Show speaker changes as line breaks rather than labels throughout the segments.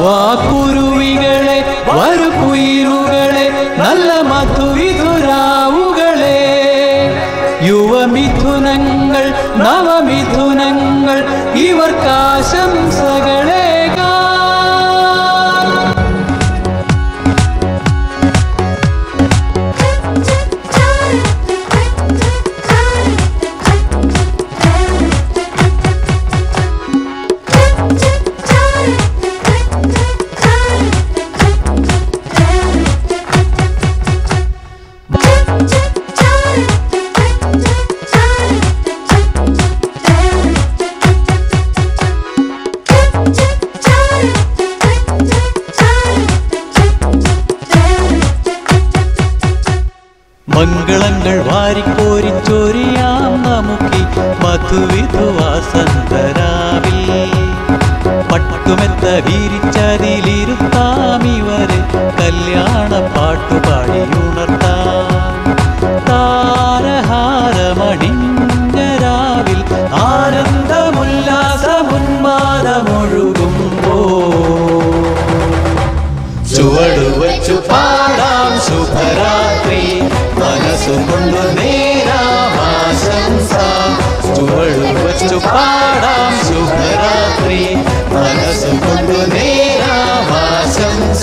വാക്കുരുവികളെ വരുകുയിരുകളെ നല്ല മധുവിധുരാവുകളെ യുവമിഥുനങ്ങൾ നവമിഥുനങ്ങൾ ഇവർക്കാശംസകളേകാ മംഗളങ്ങൾ വാരിക്കോരിച്ചൊരിയാം നമുക്കി മധുവിധുവാസന്തരാവിൽ പട്ടുമെത്ത വീരിച്ചതിലിരുത്താം ഇവരെ കല്യാണ പാട്ടുപാടി ഉണർത്താം താരഹാരമണിഞ്ഞരാവിൽ ആനന്ദമുല്ലാസമുന്മാദമൊഴുകുമ്പോ ചുവടുവച്ചു പാടാം ശുഭരാത്രി മനസ്സുകൊണ്ടു നേരാമാശംസ ചുവടുവച്ചു പാടാം ശുഭരാത്രി മനസ്സുകൊണ്ടു നേരാമാശംസ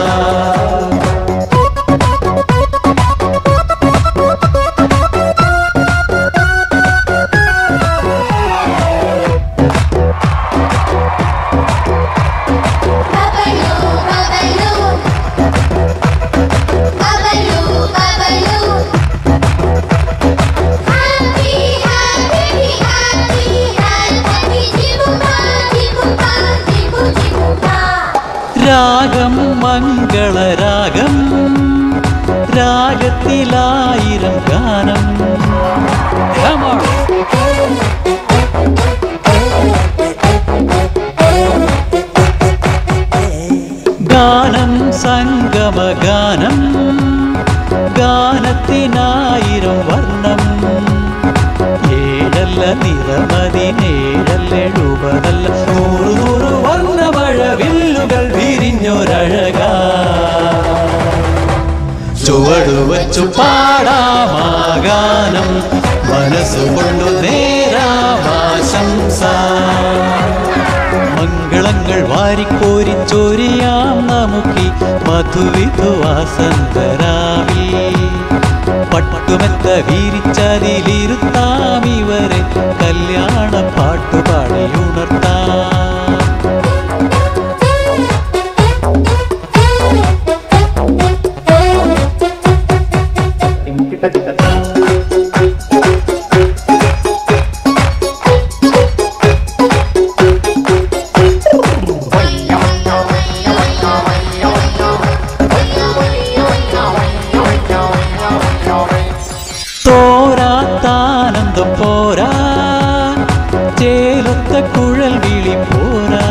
Babaloo, babaloo. Babaloo, babaloo. Happy, happy, happy, happy. Jibuka, jibuka, jibu, jibuka.
രാഗം മംഗളരാഗം രാഗത്തിലായിരം ഗാനം Come on. ഗാനം സംഗമഗാനം ഗാനത്തിനായിരം വർണ്ണം ഏഴല്ല നിറമതിനേഴല്ല എഴുപതല്ല നൂറ് നൂറ് വർണ്ണമഴ വില്ലുകൾ വിരിഞ്ഞൊരഴകാ ചുവടുവച്ചു പാടാമാഗാനം മനസ്സുകൊണ്ടു നേരാമാശംസ മംഗളങ്ങൾ വാരിക്കോരിച്ചൊരിയാം നമുക്കി മധുവിധുവാസന്തരാവിൽ പട്ടുമെത്ത വീരിച്ചതിലിരുത്താം ഇവരെ കല്യാണ പാട്ടുപാടി ഉണർത്താം തോരാത്താനന്ദം പോരാ ചേലത്ത കുഴൽ വിളി പോരാ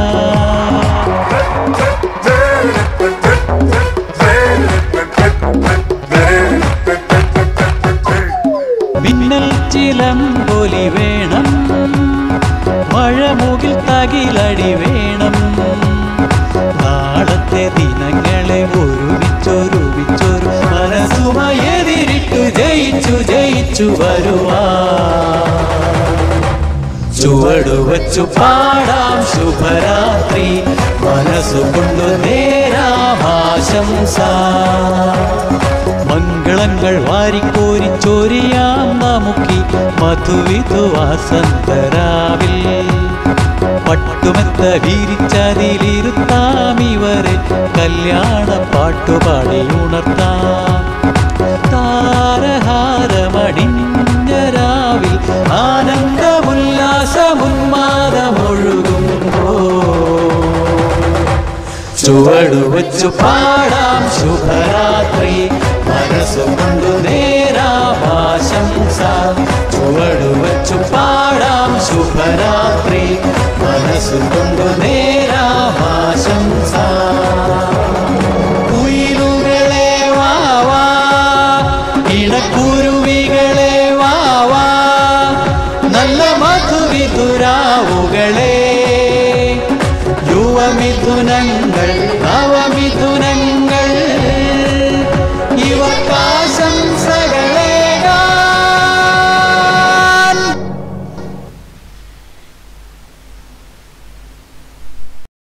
മിന്നൽ ചിലമ്പൊലി വേണം മഴമുകിൽ തകിലടി വേണം നാളത്തെ ദിനങ്ങളെ ഒരുമിച്ചൊരുമിച്ചൊരു മനസ്സുമയെതിരിട്ടു ജയിച്ചു ജയിച്ചു വരുവാ ചുവടുവച്ചു പാടാം ശുഭരാത്രി മനസ്സുകൊണ്ടു നേരാമാശംസ മംഗളങ്ങൾ വാരിക്കോരിച്ചൊരിയാം നമുക്കി മധുവിധുവാസന്തരാവിൽ പട്ടുമെത്ത വീരിച്ചതിലിരുത്താം ഇവരെ കല്യാണ പാട്ടുപാടി ഉണർത്താം താരഹാരമടിഞ്ഞരാവിൽ ആനന്ദമുല്ലാസമുന്മാദമൊഴുകുമ്പോ ചുവടുവച്ചു പാടാം ശുഭരാത്രി മനസ്സുകൊണ്ടു നേരാമാശംസ ചുവടുവച്ചു പാടാം ശുഭരാത്രി മനസ്സുകൊണ്ടു നേരാമാശംസ കുയിലുകളെ വാവാ ഇണക്കുരുവികളെ വാവാ നല്ല മധുവിതുരാവുകളെ യുവമിഥുനങ്ങൾ